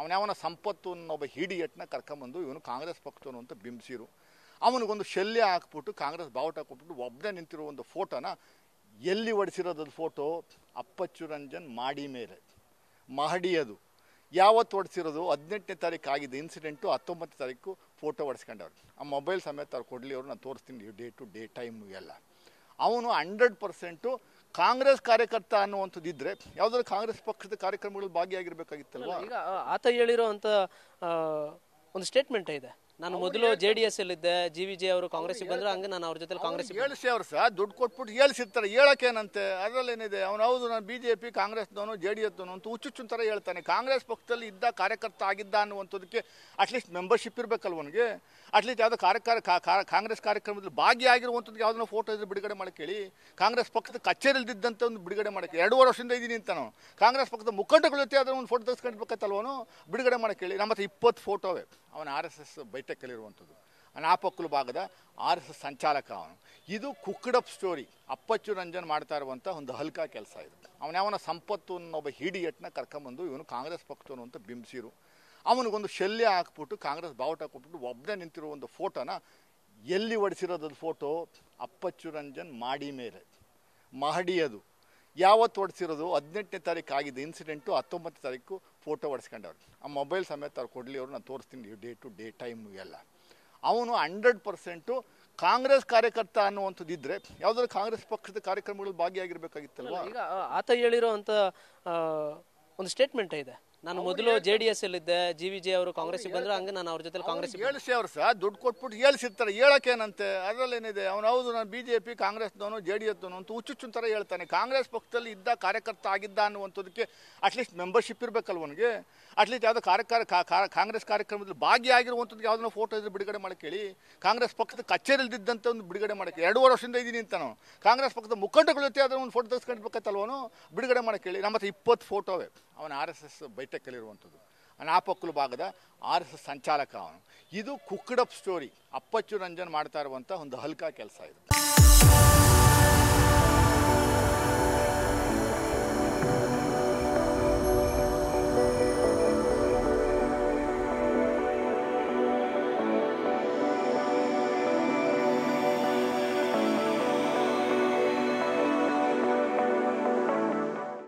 ಅವನವನ ಸಂಪತ್ತು ಅನ್ನೋ ಒಬ್ಬ ಹಿಡಿಯಟ್ನ ಕರ್ಕೊಂಬಂದು ಇವನು ಕಾಂಗ್ರೆಸ್ ಪಕ್ಷದವನು ಅಂತ ಬಿಂಬಿಸಿರು ಅವನಿಗೊಂದು ಶಲ್ಯ ಹಾಕ್ಬಿಟ್ಟು ಕಾಂಗ್ರೆಸ್ ಬಾವುಟ ಕೊಟ್ಬಿಟ್ಟು ಒಬ್ಬನೇ ನಿಂತಿರೋ ಒಂದು ಫೋಟೋನ ಎಲ್ಲಿ ಹೊಡಿಸಿರೋದು ಫೋಟೋ ಅಪ್ಪಚ್ಚು ರಂಜನ್ ಮಾಡಿ ಮೇಲೆ ಮಹಡಿ ಅದು ಯಾವತ್ತು ಹೊಡ್ಸಿರೋದು ಹದಿನೆಂಟನೇ ತಾರೀಕು ಆಗಿದೆ ಇನ್ಸಿಡೆಂಟು ಹತ್ತೊಂಬತ್ತನೇ ತಾರೀಕು ಫೋಟೋ ಹೊಡ್ಸ್ಕೊಂಡವ್ರು ಆ ಮೊಬೈಲ್ ಸಮೇತ ಅವ್ರು ಕೊಡಲಿ ಅವರು ನಾನು ತೋರಿಸ್ತೀನಿ ಡೇ ಟು ಡೇ ಟೈಮು ಎಲ್ಲ ಅವನು ಹಂಡ್ರೆಡ್ ಪರ್ಸೆಂಟು ಕಾಂಗ್ರೆಸ್ ಕಾರ್ಯಕರ್ತ ಅನ್ನುವಂಥದ್ದು ಇದ್ದರೆ ಯಾವುದಾದ್ರು ಕಾಂಗ್ರೆಸ್ ಪಕ್ಷದ ಕಾರ್ಯಕ್ರಮಗಳಲ್ಲಿ ಭಾಗಿಯಾಗಿರ್ಬೇಕಾಗಿತ್ತಲ್ವಾ ಈಗ ಆ- ಆತ ಹೇಳಿರೋ ಅಂತ ಆ, ಒಂದು ಸ್ಟೇಟ್ಮೆಂಟ್ ಇದೆ ನಾನು ಮೊದಲು ಜೆ ಡಿ ಎಸ್ ಅಲ್ಲಿದ್ದೆ ಜಿ ವಿ ಜೆ ಅವರು ಕಾಂಗ್ರೆಸ್ ಬಂದ್ರೆ ಹಂಗೆ ನಾನು ಅವ್ರ ಜೊತೆ ಕಾಂಗ್ರೆಸ್ ಹೇಳಿಸಿ ಅವ್ರು ಸಹ ದುಡ್ಡು ಕೊಟ್ಬಿಟ್ಟು ಹೇಳಿಸಿರ್ತಾರೆ ಹೇಳಕ್ಕೇನಂತೆ ಅದರಲ್ಲೇನಿದೆ ಅವನು ಹೌದು ನಾನು ಬಿ ಜೆ ಪಿ ಕಾಂಗ್ರೆಸ್ನವನು ಜೆ ಡಿ ಎಸ್ನವನು ಅಂತ ಹುಚ್ಚುಚ್ಚುನ್ ಥರ ಹೇಳ್ತಾನೆ ಕಾಂಗ್ರೆಸ್ ಪಕ್ಷದಲ್ಲಿ ಇದ್ದ ಕಾರ್ಯಕರ್ತ ಆಗಿದ್ದ ಅನ್ನುವಂಥದ್ದಕ್ಕೆ ಅಟ್ಲೀಸ್ಟ್ ಮೆಂಬರ್ಶಿಪ್ ಇರಬೇಕಲ್ವ ಅವನಿಗೆ ಅಟ್ಲೀಸ್ಟ್ ಯಾವುದೋ ಕಾರ್ಯಕಾರ ಕಾ- ಕಾ- ಕಾಂಗ್ರೆಸ್ ಕಾರ್ಯಕ್ರಮದಲ್ಲಿ ಭಾಗಿಯಾಗಿರುವಂಥದ್ದು ಯಾವುದನ್ನ ಫೋಟೋ ಇದ್ರೆ ಬಿಡುಗಡೆ ಮಾಡಕ್ಕೆ ಹೇಳಿ ಕಾಂಗ್ರೆಸ್ ಪಕ್ಷದ ಕಚೇರಿಲ್ದಿದ್ದಂತೆ ಒಂದು ಬಿಡುಗಡೆ ಮಾಡಕ್ಕೆ ಎರಡೂವರೆ ವರ್ಷದಿಂದ ಇದ್ದೀನಿ ಅಂತ ನಾವು ಕಾಂಗ್ರೆಸ್ ಪಕ್ಷದ ಮುಖಂಡಗಳ ಜೊತೆ ಅದರ ಒಂದು ಫೋಟೋ ತೆಗೆಸ್ಕೊಂಡಿರ್ಬೇಕತ್ತಲ್ವನು ಬಿಡುಗಡೆ ಮಾಡಕ್ಕೆ ಹೇಳಿ ನಮ್ಮ ಹತ್ರ ಇಪ್ಪತ್ತು ಫೋಟೋವೇ ಅವನ ಆರ್ ಎಸ್ ಎಸ್ ಬೈಟಕ್ಕಲ್ಲಿರುವಂಥದ್ದು ನಾಪಕ್ಕಲು ಭಾಗದ ಆರ್ ಎಸ್ ಎಸ್ ಸಂಚಾಲಕ ಅವನು ಇದು ಕುಕ್ಕಡಪ್ ಸ್ಟೋರಿ ಅಪ್ಪಚ್ಚು ರಂಜನ್ ಮಾಡ್ತಾ ಇರುವಂಥ ಒಂದು ಹಲ್ಕ ಕೆಲಸ ಇದು ಅವನವನ ಸಂಪತ್ತು ಅನ್ನೋ ಒಬ್ಬ ಹಿಡಿಯಟ್ನ ಕರ್ಕೊಂಬಂದು ಇವನು ಕಾಂಗ್ರೆಸ್ ಪಕ್ಷದವನು ಅಂತ ಬಿಂಬಿಸಿರು ಅವನಿಗೊಂದು ಶಲ್ಯ ಹಾಕ್ಬಿಟ್ಟು ಕಾಂಗ್ರೆಸ್ ಬಾವುಟ ಕೊಟ್ಬಿಟ್ಟು ಒಬ್ಬನೇ ನಿಂತಿರೋ ಒಂದು ಫೋಟೋನ ಎಲ್ಲಿ ಹೊಡಿಸಿರೋದು ಫೋಟೋ ಅಪ್ಪಚ್ಚು ರಂಜನ್ ಮಾಡಿ ಮೇಲೆ ಮಹಡಿ ಅದು ಯಾವತ್ತು ಹೊಡ್ಸಿರೋದು ಹದಿನೆಂಟನೇ ತಾರೀಕು ಆಗಿದೆ ಇನ್ಸಿಡೆಂಟು ಹತ್ತೊಂಬತ್ತನೇ ತಾರೀಕು ಫೋಟೋ ಹೊಡ್ಸ್ಕೊಂಡವ್ರು ಆ ಮೊಬೈಲ್ ಸಮೇತ ಅವ್ರು ಕೊಡಲಿ ಅವರು ನಾನು ತೋರಿಸ್ತೀನಿ ಡೇ ಟು ಡೇ ಟೈಮು ಎಲ್ಲ ಅವನು ಹಂಡ್ರೆಡ್ ಪರ್ಸೆಂಟು ಕಾಂಗ್ರೆಸ್ ಕಾರ್ಯಕರ್ತ ಅನ್ನುವಂಥದ್ದು ಇದ್ದರೆ ಯಾವುದಾದ್ರು ಕಾಂಗ್ರೆಸ್ ಪಕ್ಷದ ಕಾರ್ಯಕ್ರಮಗಳಲ್ಲಿ ಭಾಗಿಯಾಗಿರ್ಬೇಕಾಗಿತ್ತಲ್ವಾ ಈಗ ಆ- ಆತ ಹೇಳಿರೋ ಅಂತ ಆ, ಒಂದು ಸ್ಟೇಟ್ಮೆಂಟ್ ಇದೆ ನಾನು ಮೊದಲು ಜೆ ಡಿ ಎಸ್ ಅಲ್ಲಿದ್ದೆ ಜಿ ವಿ ಜೆ ಅವರು ಕಾಂಗ್ರೆಸ್ ಬಂದ್ರೆ ಹಂಗೆ ನಾನು ಅವ್ರ ಜೊತೆ ಕಾಂಗ್ರೆಸ್ ಹೇಳಿಸಿ ಅವ್ರು ಸಹ ದುಡ್ಡು ಕೊಟ್ಬಿಟ್ಟು ಹೇಳಿಸಿರ್ತಾರೆ ಹೇಳಕ್ಕೇನಂತೆ ಅದರಲ್ಲೇನಿದೆ ಅವನು ಹೌದು ನಾನು ಬಿ ಜೆ ಪಿ ಕಾಂಗ್ರೆಸ್ನವನು ಜೆ ಡಿ ಎಸ್ನವನು ಅಂತ ಹುಚ್ಚುಚ್ಚುನ್ ಥರ ಹೇಳ್ತಾನೆ ಕಾಂಗ್ರೆಸ್ ಪಕ್ಷದಲ್ಲಿ ಇದ್ದ ಕಾರ್ಯಕರ್ತ ಆಗಿದ್ದ ಅನ್ನುವಂಥದ್ದಕ್ಕೆ ಅಟ್ಲೀಸ್ಟ್ ಮೆಂಬರ್ಶಿಪ್ ಇರಬೇಕಲ್ವ ಅವನಿಗೆ ಅಟ್ಲೀಸ್ಟ್ ಯಾವುದೋ ಕಾರ್ಯಕಾರ ಕಾ- ಕಾ- ಕಾಂಗ್ರೆಸ್ ಕಾರ್ಯಕ್ರಮದಲ್ಲಿ ಭಾಗಿಯಾಗಿರುವಂಥದ್ದು ಯಾವುದನ್ನ ಫೋಟೋ ಇದ್ರೆ ಬಿಡುಗಡೆ ಮಾಡಕ್ಕೆ ಹೇಳಿ ಕಾಂಗ್ರೆಸ್ ಪಕ್ಷದ ಕಚೇರಿಲ್ದಿದ್ದಂತೆ ಒಂದು ಬಿಡುಗಡೆ ಮಾಡಕ್ಕೆ ಎರಡೂವರೆ ವರ್ಷದಿಂದ ಇದ್ದೀನಿ ಅಂತ ನಾವು ಕಾಂಗ್ರೆಸ್ ಪಕ್ಷದ ಮುಖಂಡಗಳ ಜೊತೆ ಅದರ ಒಂದು ಫೋಟೋ ತೆಗೆಸ್ಕೊಂಡಿರ್ಬೇಕತ್ತಲ್ವನು ಬಿಡುಗಡೆ ಮಾಡಕ್ಕೆ ಹೇಳಿ ನಮ್ಮ ಹತ್ರ ಇಪ್ಪತ್ತು ಫೋಟೋವೇ ಅವನ ಆರ್ ಎಸ್ ಎಸ್ ಬೈಟಕ್ಕಲ್ಲಿರುವಂಥದ್ದು ನಾಪಕ್ಕಲು ಭಾಗದ ಆರ್ ಎಸ್ ಎಸ್ ಸಂಚಾಲಕ ಅವನು ಇದು ಕುಕ್ಕಡಪ್ ಸ್ಟೋರಿ ಅಪ್ಪಚ್ಚು ರಂಜನ್ ಮಾಡ್ತಾ ಇರುವಂಥ ಒಂದು ಹಲ್ಕ ಕೆಲಸ ಇದು